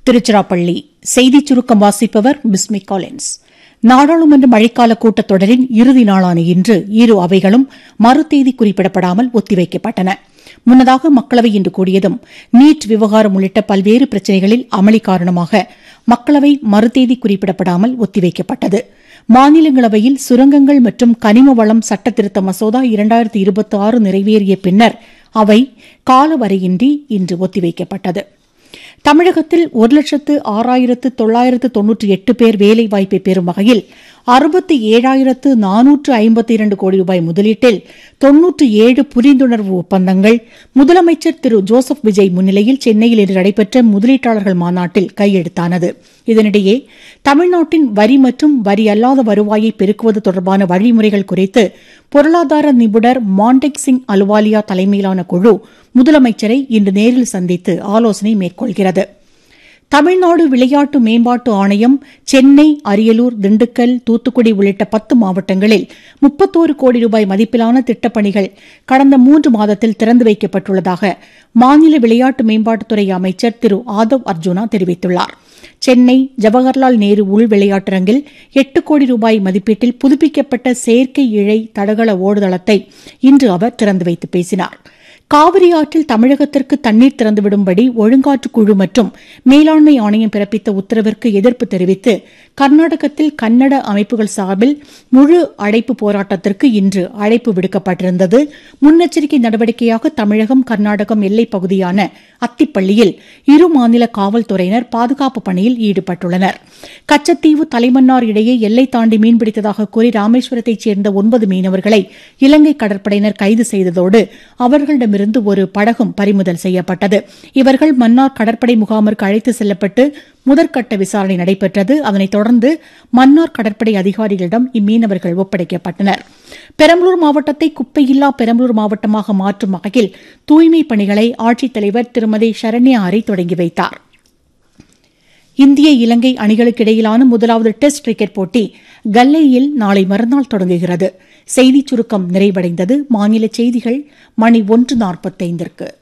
திருச்சிராப்பள்ளி செய்திச் சுருக்கம் வாசிப்பவர் பிஸ்மி காலின்ஸ் நாடாளுமன்ற மழைக்கால கூட்டத்தொடரின் இறுதி நாளான இன்று இரு அவைகளும் மறுதேதி குறிப்பிடப்படாமல் ஒத்திவைக்கப்பட்டன முன்னதாக மக்களவை இன்று கூடியதும் நீட் விவகாரம் உள்ளிட்ட பல்வேறு பிரச்சினைகளில் அமளி காரணமாக மக்களவை மறுதேதி குறிப்பிடப்படாமல் ஒத்திவைக்கப்பட்டது மாநிலங்களவையில் சுரங்கங்கள் மற்றும் கனிம வளம் சட்ட திருத்த மசோதா இரண்டாயிரத்தி இருபத்தி ஆறு நிறைவேறிய பின்னர் அவை காலவரையின்றி இன்று ஒத்திவைக்கப்பட்டது தமிழகத்தில் ஒரு லட்சத்து ஆறாயிரத்து தொள்ளாயிரத்து தொன்னூற்றி எட்டு பேர் வேலைவாய்ப்பை பெறும் வகையில் அறுபத்தி ஏழாயிரத்து நானூற்று ஐம்பத்தி இரண்டு கோடி ரூபாய் முதலீட்டில் தொன்னூற்று ஏழு புரிந்துணர்வு ஒப்பந்தங்கள் முதலமைச்சர் திரு ஜோசப் விஜய் முன்னிலையில் சென்னையில் இன்று நடைபெற்ற முதலீட்டாளர்கள் மாநாட்டில் கையெழுத்தானது இதனிடையே தமிழ்நாட்டின் வரி மற்றும் வரி அல்லாத வருவாயை பெருக்குவது தொடர்பான வழிமுறைகள் குறித்து பொருளாதார நிபுணர் மாண்டெக் சிங் அலுவாலியா தலைமையிலான குழு முதலமைச்சரை இன்று நேரில் சந்தித்து ஆலோசனை மேற்கொள்கிறது தமிழ்நாடு விளையாட்டு மேம்பாட்டு ஆணையம் சென்னை அரியலூர் திண்டுக்கல் தூத்துக்குடி உள்ளிட்ட பத்து மாவட்டங்களில் முப்பத்தோரு கோடி ரூபாய் மதிப்பிலான திட்டப்பணிகள் கடந்த மூன்று மாதத்தில் திறந்து வைக்கப்பட்டுள்ளதாக மாநில விளையாட்டு மேம்பாட்டுத்துறை அமைச்சர் திரு ஆதவ் அர்ஜுனா தெரிவித்துள்ளார் சென்னை ஜவஹர்லால் நேரு உள் விளையாட்டரங்கில் எட்டு கோடி ரூபாய் மதிப்பீட்டில் புதுப்பிக்கப்பட்ட செயற்கை இழை தடகள ஓடுதளத்தை இன்று அவர் திறந்து வைத்து பேசினார் காவிரி ஆற்றில் தமிழகத்திற்கு தண்ணீர் திறந்துவிடும்படி ஒழுங்காற்று குழு மற்றும் மேலாண்மை ஆணையம் பிறப்பித்த உத்தரவிற்கு எதிர்ப்பு தெரிவித்து கர்நாடகத்தில் கன்னட அமைப்புகள் சார்பில் முழு அடைப்பு போராட்டத்திற்கு இன்று அழைப்பு விடுக்கப்பட்டிருந்தது முன்னெச்சரிக்கை நடவடிக்கையாக தமிழகம் கர்நாடகம் எல்லைப் பகுதியான அத்திப்பள்ளியில் இரு மாநில காவல்துறையினர் பாதுகாப்பு பணியில் ஈடுபட்டுள்ளனர் கச்சத்தீவு தலைமன்னார் இடையே எல்லை தாண்டி மீன்பிடித்ததாக கூறி ராமேஸ்வரத்தைச் சேர்ந்த ஒன்பது மீனவர்களை இலங்கை கடற்படையினர் கைது செய்ததோடு அவர்களிடமிருந்து ஒரு படகும் பறிமுதல் செய்யப்பட்டது இவர்கள் மன்னார் கடற்படை முகாமிற்கு அழைத்து செல்லப்பட்டு முதற்கட்ட விசாரணை நடைபெற்றது அதனைத் தொடர்ந்து மன்னார் கடற்படை அதிகாரிகளிடம் இம்மீனவர்கள் ஒப்படைக்கப்பட்டனர் பெரம்பலூர் மாவட்டத்தை குப்பையில்லா பெரம்பலூர் மாவட்டமாக மாற்றும் வகையில் தூய்மைப் பணிகளை ஆட்சித்தலைவர் திருமதி சரண்யா ஆரி தொடங்கி வைத்தார் இந்திய இலங்கை அணிகளுக்கு இடையிலான முதலாவது டெஸ்ட் கிரிக்கெட் போட்டி கல்லேயில் நாளை மறுநாள் தொடங்குகிறது செய்திச் சுருக்கம் நிறைவடைந்தது மாநில செய்திகள் மணி ஒன்று நாற்பத்தைந்திற்கு